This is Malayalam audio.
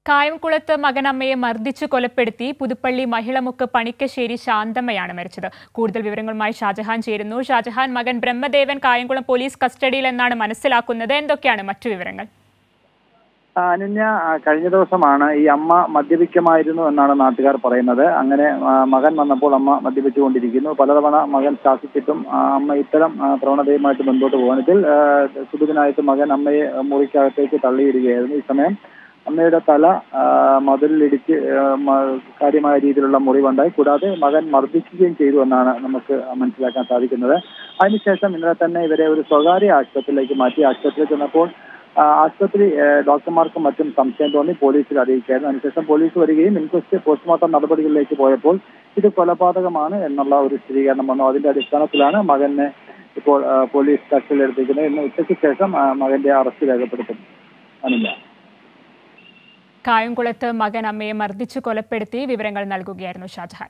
കായംകുളത്ത് മകനമ്മയെ മർദ്ദിച്ചു കൊലപ്പെടുത്തി പുതുപ്പള്ളി മഹിളമുക്ക് പണിക്കശ്ശേരി ശാന്തമ്മയാണ് മരിച്ചത് കൂടുതൽ വിവരങ്ങളുമായി ഷാജഹാൻ ചേരുന്നു ഷാജഹാൻ മകൻ ബ്രഹ്മദേവൻ കായംകുളം പോലീസ് കസ്റ്റഡിയിൽ എന്നാണ് മനസ്സിലാക്കുന്നത് എന്തൊക്കെയാണ് മറ്റു വിവരങ്ങൾ ആ, അനന്യ ആ, കഴിഞ്ഞ ദിവസമാണ് ഈ അമ്മ മദ്യപിക്കുമായിരുന്നു എന്നാണ് നാട്ടുകാർ പറയുന്നത് അങ്ങനെ ആ, മകൻ വന്നപ്പോൾ അമ്മ മദ്യപിച്ചുകൊണ്ടിരിക്കുന്നു പലതവണ മകൻ ശാസിച്ചിട്ടും ആ, അമ്മ ഇത്തരം ആ, പ്രവണതയുമായിട്ട് മുൻപോട്ട് പോകാൻ ഇതിൽ ആ, സുഖിതനായിട്ട് മകൻ അമ്മയെ മുറിക്കകത്തേക്ക് തള്ളിയിടുകയായിരുന്നു ഈ സമയം അമ്മയുടെ തല ആ, മതിലിടിച്ച് ആ, മ- കാര്യമായ രീതിയിലുള്ള മുറിവുണ്ടായി കൂടാതെ മകൻ മർദ്ദിക്കുകയും ചെയ്തു എന്നാണ് നമുക്ക് മനസ്സിലാക്കാൻ സാധിക്കുന്നത് അതിനുശേഷം ഇന്നലെ തന്നെ ഇവരെ ഒരു സ്വകാര്യ ആശുപത്രിയിലേക്ക് മാറ്റി ആശുപത്രിയിൽ ചെന്നപ്പോൾ ആ, ആശുപത്രി ഏ, ഡോക്ടർമാർക്കും മറ്റും സംശയം തോന്നി പോലീസിൽ അറിയിക്കായിരുന്നു അതിനുശേഷം പോലീസ് വരികയും ഇൻക്വസ്റ്റ് പോസ്റ്റ്മോർട്ടം നടപടികളിലേക്ക് പോയപ്പോൾ ഇത് കൊലപാതകമാണ് എന്നുള്ള ഒരു സ്ഥിരീകരണം വന്നു അതിന്റെ അടിസ്ഥാനത്തിലാണ് മകനെ ഇപ്പോൾ ആ, പോലീസ് കസ്റ്റഡിയിലെടുത്തിരിക്കുന്നത് ഇന്ന് ഉച്ചയ്ക്ക് ശേഷം ആ, മകന്റെ അറസ്റ്റ് രേഖപ്പെടുത്തും അനില്ല കായംകുളത്ത് മകൻ അമ്മയെ മർദ്ദിച്ചു കൊലപ്പെടുത്തി വിവരങ്ങൾ നൽകുകയായിരുന്നു ഷാജഹാൻ